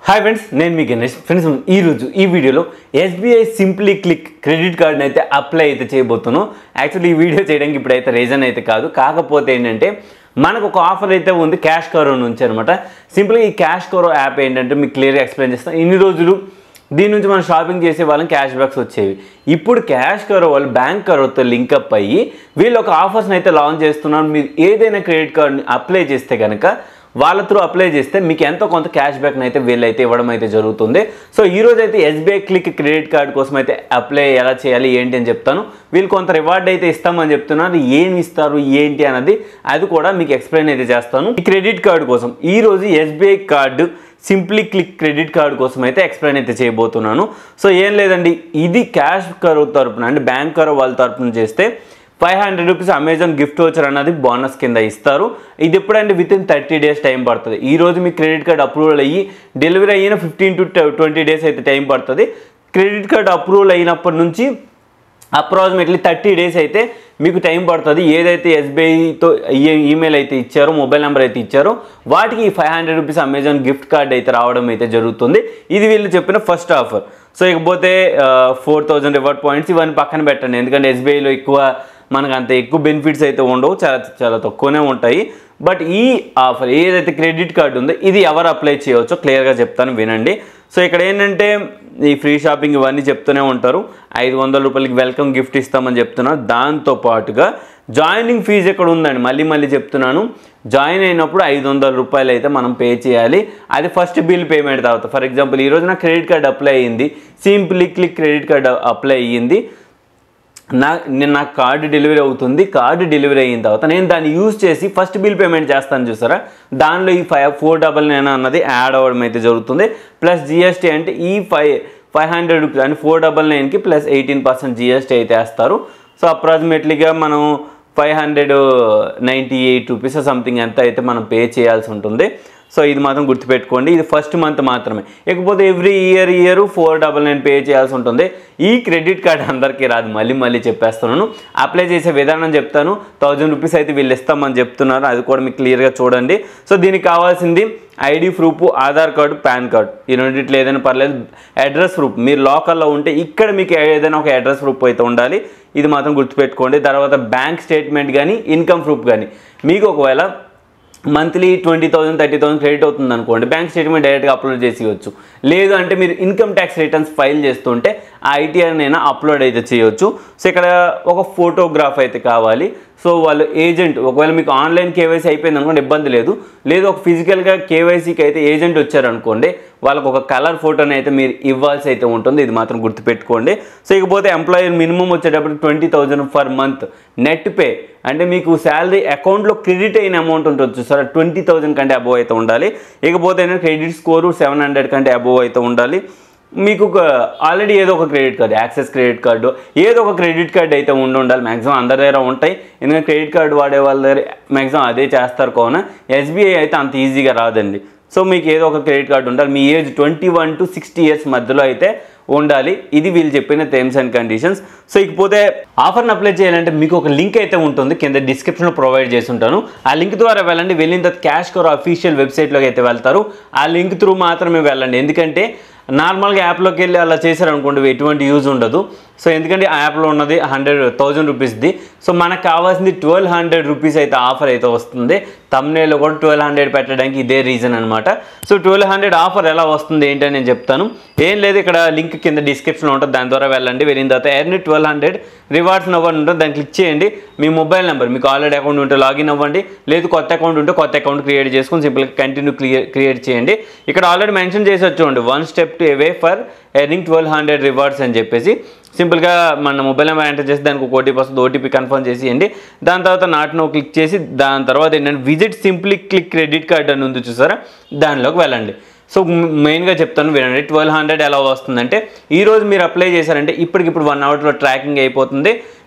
hi friends నేను మీ Ganesh friends ఈరోజు ఈ వీడియోలో ఎస్బీఐ సింప్లీ క్లిక్ క్రెడిట్ కార్డ్ని అయితే అప్లై అయితే చేయబోతున్నాను యాక్చువల్లీ ఈ వీడియో చేయడానికి ఇప్పుడైతే రీజన్ అయితే కాదు కాకపోతే ఏంటంటే మనకు ఒక ఆఫర్ అయితే ఉంది క్యాష్ కవర్ నుంచి అనమాట సింపుల్గా ఈ క్యాష్ కవర్ యాప్ ఏంటంటే మీకు క్లియర్గా ఎక్స్ప్లెయిన్ చేస్తాను ఇన్ని రోజులు దీని నుంచి మనం షాపింగ్ చేసే వాళ్ళకి క్యాష్ బ్యాక్స్ వచ్చేవి ఇప్పుడు క్యాష్ కవర్ వాళ్ళు బ్యాంక్ కవర్తో లింకప్ అయ్యి వీళ్ళు ఒక ఆఫర్స్ని అయితే లాంచ్ చేస్తున్నారు మీరు ఏదైనా క్రెడిట్ కార్డ్ని అప్లై చేస్తే కనుక వాళ్ళ త్రూ అప్లై చేస్తే మీకు ఎంతో కొంత క్యాష్ బ్యాక్ని అయితే వీళ్ళైతే ఇవ్వడం అయితే జరుగుతుంది సో ఈ రోజు అయితే ఎస్బీఐ క్లిక్ క్రెడిట్ కార్డ్ కోసం అయితే అప్లై ఎలా చేయాలి ఏంటి అని చెప్తాను వీళ్ళు కొంత రివార్డ్ అయితే ఇస్తామని చెప్తున్నారు ఏమి ఇస్తారు ఏంటి అన్నది అది కూడా మీకు ఎక్స్ప్లెయిన్ అయితే చేస్తాను ఈ క్రెడిట్ కార్డు కోసం ఈ రోజు SBI card simply click credit card కోసం అయితే ఎక్స్ప్లెయిన్ అయితే చేయబోతున్నాను సో ఏం లేదండి ఇది క్యాష్ కరో తరపున అంటే బ్యాంక్ కరో వాళ్ళ తరపున చేస్తే five hundred rupees Amazon gift voucher అన్నది బోనస్ కింద ఇస్తారు ఇది ఎప్పుడంటే within thirty days time పడుతుంది ఈ రోజు మీ క్రెడిట్ కార్డ్ అప్రూవల్ అయ్యి డెలివరీ అయిన ఫిఫ్టీన్ టు ట్వంటీ డేస్ అయితే టైం పడుతుంది క్రెడిట్ కార్డ్ అప్రూవల్ అయినప్పటి నుంచి అప్రాక్సిమేట్లీ థర్టీ డేస్ అయితే మీకు టైం పడుతుంది ఏదైతే ఎస్బీఐతో ఈమెయిల్ అయితే ఇచ్చారో మొబైల్ నెంబర్ అయితే ఇచ్చారో వాటికి five hundred rupees Amazon gift card అయితే రావడం అయితే జరుగుతుంది ఇది వీళ్ళు చెప్పిన ఫస్ట్ ఆఫర్ సో ఇకపోతే ఫోర్ థౌజండ్ రివార్డ్ పాయింట్స్ ఇవన్నీ పక్కన పెట్టండి ఎందుకంటే ఎస్బీఐలో ఎక్కువ మనకు అంత ఎక్కువ బెనిఫిట్స్ అయితే ఉండవు చాలా చాలా తక్కువనే ఉంటాయి బట్ ఈ ఆఫర్ ఏదైతే క్రెడిట్ కార్డు ఉందో ఇది ఎవరు అప్లై చేయవచ్చో క్లియర్గా చెప్తాను వినండి సో ఇక్కడ ఏంటంటే ఈ ఫ్రీ షాపింగ్ ఇవన్నీ చెప్తూనే ఉంటారు ఐదు వందల రూపాయలకి వెల్కమ్ గిఫ్ట్ ఇస్తామని చెప్తున్నారు దాంతో పాటుగా జాయినింగ్ ఫీజు ఎక్కడ ఉందండి మళ్ళీ మళ్ళీ చెప్తున్నాను జాయిన్ అయినప్పుడు ఐదు వందల రూపాయలు అయితే మనం పే చేయాలి అది ఫస్ట్ బిల్ పేమెంట్ తర్వాత ఫర్ ఎగ్జాంపుల్ ఈరోజు నా క్రెడిట్ కార్డ్ అప్లై అయ్యింది simply click credit card apply అయ్యింది నా నేను నాకు కార్డు డెలివరీ అవుతుంది కార్డు డెలివరీ అయిన తర్వాత నేను దాన్ని యూజ్ చేసి ఫస్ట్ బిల్ పేమెంట్ చేస్తాను చూసారా దానిలో ఈ ఫైవ్ ఫోర్ డబల్ నైన్ అన్నది యాడ్ అవ్వడం అయితే జరుగుతుంది ప్లస్ జిఎస్టీ అంటే ఈ ఫైవ్ ఫైవ్ హండ్రెడ్ రూపీస్ అంటే ఫోర్ డబల్ నైన్కి ప్లస్ ఎయిటీన్ పర్సెంట్ జిఎస్టీ అయితే వేస్తారు సో అప్రాక్సిమేట్లీగా మనం five hundred ninety eight rupees something ఎంత అయితే మనం పే చేయాల్సి ఉంటుంది సో ఇది మాత్రం గుర్తుపెట్టుకోండి ఇది ఫస్ట్ మంత్ మాత్రమే ఇకపోతే every year year four double nine pay చేయాల్సి ఉంటుంది ఈ క్రెడిట్ కార్డ్ అందరికీ రాదు మళ్ళీ మళ్ళీ చెప్పేస్తున్నాను అప్లై చేసే విధానం చెప్తాను థౌజండ్ రూపీస్ అయితే వీళ్ళు ఇస్తామని చెప్తున్నారు అది కూడా మీకు క్లియర్గా చూడండి సో దీనికి కావాల్సింది ID proof Aadhaar card PAN card ఈ రెండింటిలో ఏదైనా పర్లేదు అడ్రస్ ప్రూఫ్ మీరు లోకల్లో ఉంటే ఇక్కడ మీకు ఏదైనా ఒక అడ్రస్ ప్రూఫ్ అయితే ఉండాలి ఇది మాత్రం గుర్తుపెట్టుకోండి తర్వాత బ్యాంక్ స్టేట్మెంట్ కానీ ఇన్కమ్ ప్రూఫ్ కానీ మీకు ఒకవేళ monthly twenty thousand thirty thousand credit అవుతుంది అనుకోండి బ్యాంక్ స్టేట్మెంట్ డైరెక్ట్గా అప్లోడ్ చేసి ఇవ్వచ్చు లేదు అంటే మీరు ఇన్కమ్ ట్యాక్స్ రిటర్న్స్ ఫైల్ చేస్తుంటే ఆ ఐటీఆర్ అయినా అప్లోడ్ అయితే చేయొచ్చు సో ఇక్కడ ఒక ఫోటోగ్రాఫ్ అయితే కావాలి సో వాళ్ళు ఏజెంట్ ఒకవేళ మీకు ఆన్లైన్ కేవైసీ అయిపోయింది అనుకోండి ఇబ్బంది లేదు లేదు ఒక ఫిజికల్గా కేవైసీకి అయితే ఏజెంట్ వచ్చారనుకోండి వాళ్ళకు ఒక కలర్ ఫోటోని అయితే మీరు ఇవ్వాల్సి అయితే ఉంటుంది ఇది మాత్రం గుర్తుపెట్టుకోండి సో ఇకపోతే ఎంప్లాయర్ మినిమం వచ్చేటప్పుడు twenty thousand for month net pay అంటే మీకు శాలరీ అకౌంట్లో క్రెడిట్ అయిన అమౌంట్ ఉంటుంది సార్ ట్వంటీ థౌజండ్ కంటే అబోవ్ అయితే ఉండాలి ఇకపోతే క్రెడిట్ స్కోరు సెవెన్ హండ్రెడ్ కంటే అబోవ్ అయితే ఉండాలి మీకు ఆల్రెడీ ఏదో ఒక credit card access credit card ఏదో ఒక క్రెడిట్ కార్డు అయితే ఉండి ఉండాలి మ్యాక్సిమం అందరి దగ్గర ఉంటాయి ఎందుకంటే క్రెడిట్ కార్డు వాడే వాళ్ళ దగ్గర మ్యాక్సిమం అదే చేస్తారు కావున ఎస్బీఐ అయితే అంత ఈజీగా రాదండి సో మీకు ఏదో ఒక క్రెడిట్ కార్డు ఉండాలి మీ age twenty one to sixty years మధ్యలో అయితే ఉండాలి ఇది వీళ్ళు చెప్పిన టర్మ్స్ అండ్ కండిషన్స్ సో ఇకపోతే ఆఫర్ని అప్లై చేయాలంటే మీకు ఒక లింక్ అయితే ఉంటుంది కింద డిస్క్రిప్షన్లో ప్రొవైడ్ చేసి ఉంటాను ఆ లింక్ ద్వారా వెళ్ళండి వెళ్ళిన తర్వాత క్యాష్ కోర్ అఫీషియల్ వెబ్సైట్లోకి అయితే వెళ్తారు ఆ లింక్ త్రూ మాత్రమే వెళ్ళండి ఎందుకంటే నార్మల్గా యాప్లోకి వెళ్ళి అలా చేశారనుకోండి ఎటువంటి యూజ్ ఉండదు సో ఎందుకంటే ఆ యాప్లో ఉన్నది హండ్రెడ్ థౌజండ్ రూపీస్ది సో మనకు కావాల్సింది ట్వెల్వ్ హండ్రెడ్ రూపీస్ అయితే ఆఫర్ అయితే వస్తుంది తమ్నేలో కూడా ట్వెల్వ్ హండ్రెడ్ పెట్టడానికి ఇదే రీజన్ అనమాట సో ట్వెల్వ్ హండ్రెడ్ ఆఫర్ ఎలా వస్తుంది ఏంటని నేను చెప్తాను ఏం లేదు ఇక్కడ లింక్ కింద డిస్క్రిప్షన్లో ఉంటుంది దాని ద్వారా వెళ్ళండి వెళ్ళిన తర్వాత ఎర్న్ ట్వెల్వ్ హండ్రెడ్ రివార్డ్స్ అవ్వండి ఉంటుంది దాన్ని క్లిక్ చేయండి మీ మొబైల్ నెంబర్ మీకు ఆల్రెడీ అకౌంట్ ఉంటే లాగిన్ అవ్వండి లేదు కొత్త అకౌంట్ ఉంటే కొత్త అకౌంట్ క్రియేట్ చేసుకుని సింపుల్గా కంటిన్యూ క్లియర్ క్రియేట్ చేయండి ఇక్కడ ఆల్రెడీ మెన్షన్ చేసి వచ్చేయండి one step to away for earning twelve hundred rewards అని చెప్పేసి సింపుల్గా మన మొబైల్ నెంబర్ ఎంటర్ చేసి దానికి ఒక ఓటీపీ వస్తుంది ఓటీపీ కన్ఫర్మ్ చేసేయండి దాని తర్వాత నాట్ నో క్లిక్ చేసి దాని తర్వాత ఏంటంటే visit simply click credit card అని ఉంది చూసారా దానిలోకి వెళ్ళండి సో మెయిన్గా చెప్తాను వినండి ట్వెల్వ్ హండ్రెడ్ ఎలా వస్తుందంటే ఈ రోజు మీరు అప్లై చేశారంటే ఇప్పటికిప్పుడు వన్ అవర్లో ట్రాకింగ్ అయిపోతుంది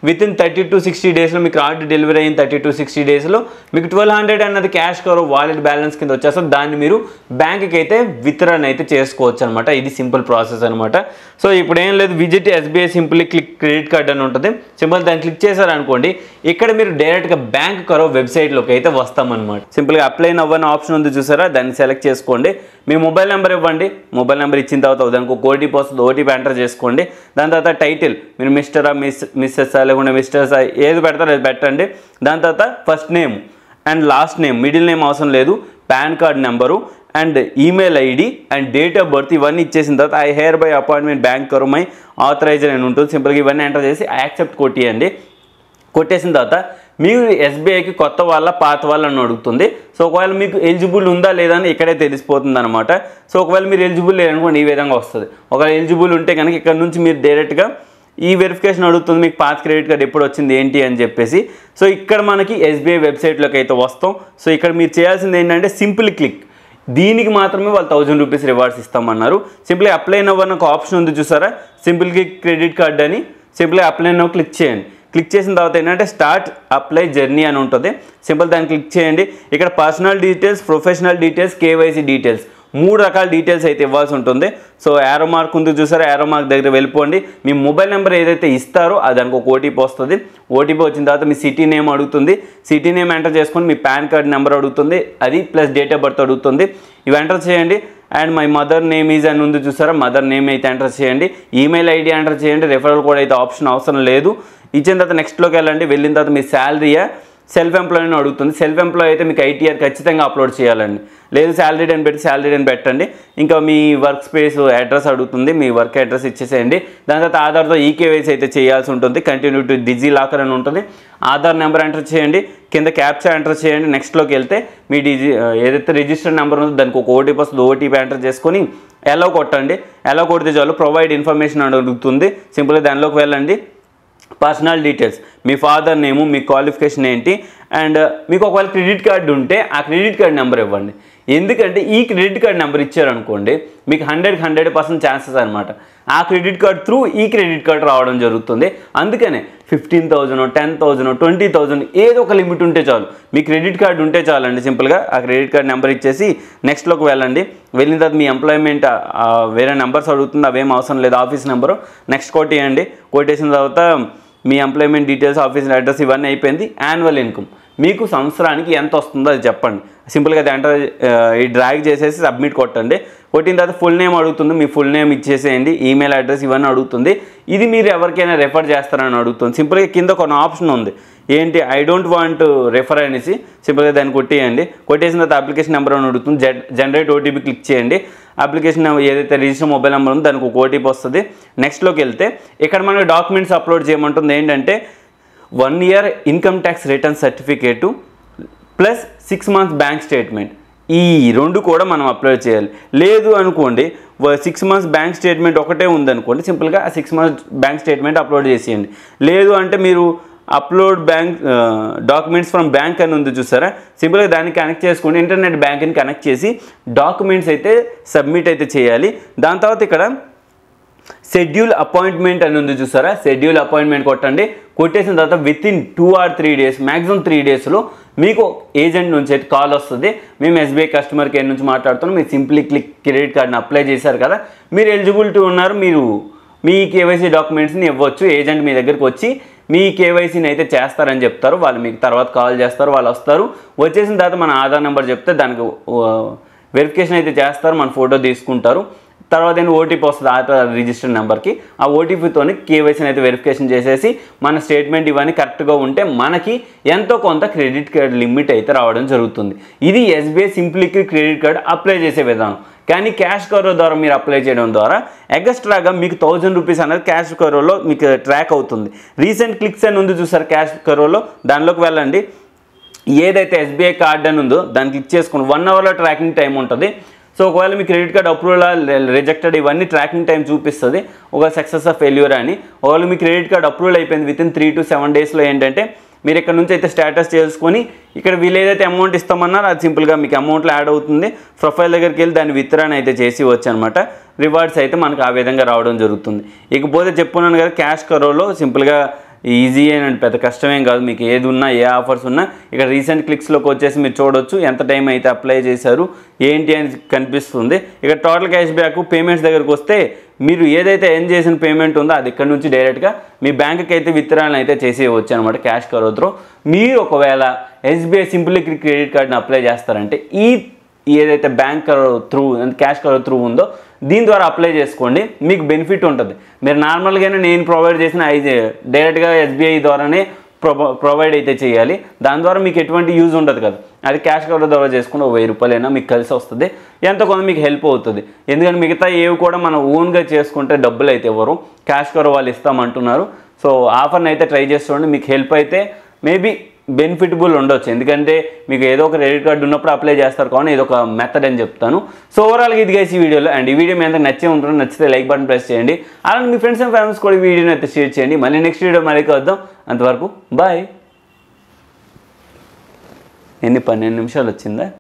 within thirty to sixty డేస్లో మీకు కార్డు డెలివరీ అయిన థర్టీ టు సిక్స్టీ డేస్లో మీకు ట్వెల్వ్ హండ్రెడ్ అన్నది క్యాష్ కవర్ వాలెట్ బ్యాలెన్స్ కింద వచ్చేస్తుంది దాన్ని మీరు బ్యాంక్కి అయితే విత్డ్రాన్ అయితే చేసుకోవచ్చు అనమాట ఇది సింపుల్ ప్రాసెస్ అనమాట సో ఇప్పుడు ఏం లేదు visit SBI simple click credit card అని ఉంటుంది సింపుల్ దాన్ని క్లిక్ చేశారనుకోండి ఇక్కడ మీరు డైరెక్ట్గా బ్యాంక్ కరో వెబ్సైట్లోకి అయితే వస్తామన్నమాట సింపుల్గా అప్లై అవ్వని ఆప్షన్ ఉంది చూసారా దాన్ని సెలెక్ట్ చేసుకోండి మీ మొబైల్ నెంబర్ ఇవ్వండి మొబైల్ నెంబర్ ఇచ్చిన తర్వాత దానికి ఒక ఓటీపీ వస్తుంది ఓటీపీ ఎంటర్ చేసుకోండి దాని తర్వాత టైటిల్ మీరు మిస్టరా మిస్ మిస్సెస్ లేకుంటే మిస్టర్స్ ఏది పెడతారో అది పెట్టండి దాని తర్వాత first name and last name middle name అవసరం లేదు PAN card number and email ID and date of birth ఇవన్నీ ఇచ్చేసిన తర్వాత I hereby appointment bank కరుమై ఆథరైజర్ అని ఉంటుంది సింపుల్గా ఇవన్నీ ఎంటర్ చేసి యాక్సెప్ట్ కొట్టియండి కొట్టేసిన తర్వాత మీరు ఎస్బీఐకి కొత్త వాళ్ళ పాత వాళ్ళని అడుగుతుంది సో ఒకవేళ మీకు ఎలిజిబుల్ ఉందా లేదా అని ఇక్కడే తెలిసిపోతుంది అనమాట సో ఒకవేళ మీరు ఎలిజిబుల్ లేదనుకోండి ఈ విధంగా వస్తుంది ఒకవేళ ఎలిజిబుల్ ఉంటే కనుక ఇక్కడ నుంచి మీరు డైరెక్ట్గా ఈ వెరిఫికేషన్ అడుగుతుంది మీకు పాత క్రెడిట్ కార్డ్ ఎప్పుడు వచ్చింది ఏంటి అని చెప్పేసి సో ఇక్కడ మనకి ఎస్బీఐ వెబ్సైట్లోకి అయితే వస్తాం సో ఇక్కడ మీరు చేయాల్సింది ఏంటంటే సింపుల్ క్లిక్ దీనికి మాత్రమే వాళ్ళు థౌజండ్ రూపీస్ రివార్డ్స్ ఇస్తామన్నారు సింప్లీ అప్లై నవ్వని ఒక ఆప్షన్ ఉంది చూసారా సింపుల్ క్లిక్ క్రెడిట్ కార్డ్ అని సింప్లీ అప్లై నవ్వు క్లిక్ చేయండి క్లిక్ చేసిన తర్వాత ఏంటంటే స్టార్ట్ అప్లై జర్నీ అని ఉంటుంది సింపుల్ దాన్ని క్లిక్ చేయండి ఇక్కడ personal details professional details KYC details మూడు రకాల డీటెయిల్స్ అయితే ఇవ్వాల్సి ఉంటుంది సో యారో మార్క్ ఉంది చూసారా యారో మార్క్ దగ్గర వెళ్ళిపోండి మీ మొబైల్ నెంబర్ ఏదైతే ఇస్తారో అది దానికి ఒక ఓటీపీ వస్తుంది ఓటీపీ వచ్చిన తర్వాత మీ సిటీ నేమ్ అడుగుతుంది సిటీ నేమ్ ఎంటర్ చేసుకొని మీ పాన్ కార్డ్ నెంబర్ అడుగుతుంది అది ప్లస్ డేట్ ఆఫ్ బర్త్ అడుగుతుంది ఇవి ఎంటర్ చేయండి and my mother name is అని ఉంది చూసారా మదర్ నేమ్ అయితే ఎంటర్ చేయండి ఈమెయిల్ ఐడి ఎంటర్ చేయండి రెఫరల్ కోడ్ అయితే ఆప్షన్ అవసరం లేదు ఇచ్చిన తర్వాత నెక్స్ట్లోకి వెళ్ళండి వెళ్ళిన తర్వాత మీ శాలరీయా సెల్ఫ్ ఎంప్లాయ్ అని అడుగుతుంది సెల్ఫ్ ఎంప్లాయ్ అయితే మీకు ఐటీఆర్ ఖచ్చితంగా అప్లోడ్ చేయాలండి లేదు శాలరీ అని పెట్టి శాలరీ అని పెట్టండి ఇంకా మీ వర్క్ స్పేస్ అడ్రస్ అడుగుతుంది మీ వర్క్ అడ్రస్ ఇచ్చేసేయండి దాని తర్వాత ఆధార్తో ఈకేవైసీ అయితే చేయాల్సి ఉంటుంది కంటిన్యూ టు డిజీ లాకర్ అని ఉంటుంది ఆధార్ నెంబర్ ఎంటర్ చేయండి కింద క్యాప్చా ఎంటర్ చేయండి నెక్స్ట్లోకి వెళ్తే మీ డిజి ఏదైతే రిజిస్టర్డ్ నెంబర్ ఉందో దానికి ఒక ఓటీపీ వస్తుంది ఓటీపీ ఎంటర్ చేసుకొని ఎలా కొట్టండి ఎలా కొడితే చాలు ప్రొవైడ్ ఇన్ఫర్మేషన్ అని అడుగుతుంది సింపుల్గా దానిలోకి వెళ్ళండి పర్సనల్ డీటెయిల్స్ మీ ఫాదర్ నేము మీ క్వాలిఫికేషన్ ఏంటి అండ్ మీకు ఒకవేళ క్రెడిట్ కార్డు ఉంటే ఆ క్రెడిట్ కార్డ్ నెంబర్ ఇవ్వండి ఎందుకంటే ఈ క్రెడిట్ కార్డ్ నెంబర్ ఇచ్చారనుకోండి మీకు హండ్రెడ్కి హండ్రెడ్ పర్సెంట్ ఛాన్సెస్ అనమాట ఆ క్రెడిట్ కార్డ్ త్రూ ఈ క్రెడిట్ కార్డ్ రావడం జరుగుతుంది అందుకనే fifteen thousand ten thousand twenty thousand ఏదో ఒక లిమిట్ ఉంటే చాలు మీ క్రెడిట్ కార్డు ఉంటే చాలండి సింపుల్గా ఆ క్రెడిట్ కార్డ్ నెంబర్ ఇచ్చేసి నెక్స్ట్లోకి వెళ్ళండి వెళ్ళిన తర్వాత మీ ఎంప్లాయ్మెంట్ వేరే నెంబర్స్ అడుగుతుంది అవేం అవసరం లేదు ఆఫీస్ నెంబరు నెక్స్ట్ కొట్టేయండి కొట్టేసిన తర్వాత మీ ఎంప్లాయ్మెంట్ డీటెయిల్స్ ఆఫీస్ అడ్రస్ ఇవన్నీ అయిపోయింది యాన్యువల్ ఇన్కమ్ మీకు సంవత్సరానికి ఎంత వస్తుందో అది చెప్పండి సింపుల్గా అది ఎంటర్ ఈ డ్రాగ్ చేసేసి సబ్మిట్ కొట్టండి కొట్టిన తర్వాత ఫుల్ నేమ్ అడుగుతుంది మీ ఫుల్ నేమ్ ఇచ్చేసేయండి ఈమెయిల్ అడ్రస్ ఇవన్నీ అడుగుతుంది ఇది మీరు ఎవరికైనా రెఫర్ చేస్తారని అడుగుతుంది సింపుల్గా కింద కొన్ని ఆప్షన్ ఉంది ఏంటి ఐ డోంట్ వాంట్ రెఫర్ అనేసి సింపుల్గా దాన్ని కొట్టేయండి కొట్టేసిన తర్వాత అప్లికేషన్ నెంబర్ అని అడుగుతుంది జనరేట్ ఓటీపీ క్లిక్ చేయండి అప్లికేషన్ ఏదైతే రిజిస్టర్ మొబైల్ నెంబర్ ఉందో దానికి ఒక ఓటీపీ వస్తుంది నెక్స్ట్లోకి వెళ్తే ఇక్కడ మనకి డాక్యుమెంట్స్ అప్లోడ్ చేయమంటుంది ఏంటంటే one year income tax return certificate plus six months bank statement ఈ రెండు కూడా మనం అప్లోడ్ చేయాలి లేదు అనుకోండి సిక్స్ మంత్స్ బ్యాంక్ స్టేట్మెంట్ ఒకటే ఉందనుకోండి సింపుల్గా ఆ six months bank statement upload చేసేయండి లేదు అంటే మీరు upload bank documents from bank అని ఉంది చూసారా సింపుల్గా దాన్ని కనెక్ట్ చేసుకుని ఇంటర్నెట్ బ్యాంక్ని కనెక్ట్ చేసి డాక్యుమెంట్స్ అయితే సబ్మిట్ అయితే చేయాలి దాని తర్వాత ఇక్కడ షెడ్యూల్ అపాయింట్మెంట్ అని ఉంది చూసారా షెడ్యూల్ అపాయింట్మెంట్ కొట్టండి కొట్టేసిన తర్వాత within two or three days maximum three డేస్లో మీకు ఏజెంట్ నుంచి అయితే కాల్ వస్తుంది మేము ఎస్బీఐ కస్టమర్ కేర్ నుంచి మాట్లాడుతున్నాం మీరు సింప్లీ క్లిక్ క్రెడిట్ కార్డ్ని అప్లై చేశారు కదా మీరు ఎలిజిబిలిటీ ఉన్నారు మీరు మీ కేవైసీ డాక్యుమెంట్స్ని ఇవ్వచ్చు ఏజెంట్ మీ దగ్గరికి వచ్చి మీ కేవైసీని అయితే చేస్తారని చెప్తారు వాళ్ళు మీకు తర్వాత కాల్ చేస్తారు వాళ్ళు వస్తారు వచ్చేసిన తర్వాత మన ఆధార్ నెంబర్ చెప్తే దానికి వెరిఫికేషన్ అయితే చేస్తారు మన ఫోటో తీసుకుంటారు తర్వాత ఏంటి ఓటీపీ వస్తుంది ఆధార్ రిజిస్టర్డ్ నెంబర్కి ఆ ఓటీపీతోని కేవైసీని అయితే వెరిఫికేషన్ చేసేసి మన స్టేట్మెంట్ ఇవన్నీ కరెక్ట్గా ఉంటే మనకి ఎంతో కొంత క్రెడిట్ కార్డ్ లిమిట్ అయితే రావడం జరుగుతుంది ఇది ఎస్బీఐ సింప్లికి క్రెడిట్ కార్డ్ అప్లై చేసే విధానం కానీ క్యాష్ కవర్ ద్వారా మీరు అప్లై చేయడం ద్వారా ఎక్స్ట్రాగా మీకు థౌజండ్ రూపీస్ అనేది క్యాష్ కవర్లో మీకు ట్రాక్ అవుతుంది రీసెంట్ క్లిక్స్ అని ఉంది చూసారు క్యాష్ కవర్లో దానిలోకి వెళ్ళండి ఏదైతే ఎస్బీఐ కార్డ్ అని ఉందో దాన్ని క్లిక్ చేసుకుని వన్ అవర్లో ట్రాకింగ్ టైం ఉంటుంది సో ఒకవేళ మీ క్రెడిట్ కార్డ్ అప్రూవల్ రిజెక్టెడ్ ఇవన్నీ ట్రాకింగ్ టైం చూపిస్తుంది ఒక సక్సెస్ ఆఫ్ ఫెయిల్యూర్ అని ఒకవేళ మీ క్రెడిట్ కార్డ్ అప్రూవల్ అయిపోయింది within three to seven డేస్లో ఏంటంటే మీరు ఇక్కడ నుంచి అయితే స్టేటస్ చేసుకొని ఇక్కడ వీళ్ళు ఏదైతే అమౌంట్ ఇస్తామన్నారో అది సింపుల్గా మీకు అమౌంట్లో యాడ్ అవుతుంది ప్రొఫైల్ దగ్గరికి వెళ్ళి దాన్ని విత్డ్రాన్ అయితే చేసి వచ్చు అనమాట రివార్డ్స్ అయితే మనకు ఆ విధంగా రావడం జరుగుతుంది ఇకపోతే చెప్పున్నాను కదా క్యాష్ కరోలో సింపుల్గా ఈజీ అండ్ పెద్ద కష్టమేం కాదు మీకు ఏది ఉన్నా ఏ ఆఫర్స్ ఉన్నా ఇక్కడ రీసెంట్ క్లిక్స్లోకి వచ్చేసి మీరు చూడొచ్చు ఎంత టైం అయితే అప్లై చేశారు ఏంటి అని కనిపిస్తుంది ఇక్కడ టోటల్ క్యాష్ బ్యాక్ పేమెంట్స్ దగ్గరకు వస్తే మీరు ఏదైతే ఎర్న్ చేసిన పేమెంట్ ఉందో అది ఇక్కడ నుంచి డైరెక్ట్గా మీ బ్యాంక్కి అయితే విత్డ్రాన్ అయితే చేసేయవచ్చు అనమాట క్యాష్ కరో త్రో మీరు ఒకవేళ ఎస్బీఐ సింప్లీ క్రెడిట్ కార్డ్ని అప్లై చేస్తారంటే ఈ ఏదైతే bank through cash Karo through ఉందో దీని ద్వారా అప్లై చేసుకోండి మీకు బెనిఫిట్ ఉంటుంది మీరు నార్మల్గానే నేను ప్రొవైడ్ చేసిన ఐ డైరెక్ట్గా ఎస్బీఐ ద్వారానే ప్రొ ప్రొవైడ్ అయితే చేయాలి దాని ద్వారా మీకు ఎటువంటి యూజ్ ఉండదు కదా అది క్యాష్ కవర్ ద్వారా చేసుకుని ఒక వెయ్యి రూపాయలైనా మీకు కలిసి వస్తుంది ఎంతో కొంత మీకు హెల్ప్ అవుతుంది ఎందుకంటే మిగతా ఏవి కూడా మనం ఓన్గా చేసుకుంటే డబ్బులు అయితే ఇవ్వరు క్యాష్ కవర్ వాళ్ళు ఇస్తామంటున్నారు సో ఆఫర్ని అయితే ట్రై చేసి చూడండి మీకు హెల్ప్ అయితే మేబీ బెనిఫిటబుల్ ఉండొచ్చు ఎందుకంటే మీకు ఏదో ఒక క్రెడిట్ కార్డు ఉన్నప్పుడు అప్లై చేస్తారు కానీ ఇది ఒక మెథడ్ అని చెప్తాను సో ఓవరాల్గా ఇది గైస్ ఈ వీడియోలో అండ్ ఈ వీడియో మీ అందరికి నచ్చే ఉంటుంది నచ్చితే లైక్ బటన్ ప్రెస్ చేయండి అలాగే మీ ఫ్రెండ్స్ అండ్ ఫ్యామిలీస్ కూడా ఈ వీడియోని అయితే షేర్ చేయండి మళ్ళీ నెక్స్ట్ వీడియో మళ్ళీ వద్దాం అంతవరకు బాయ్ ఎన్ని పన్నెండు నిమిషాలు వచ్చిందా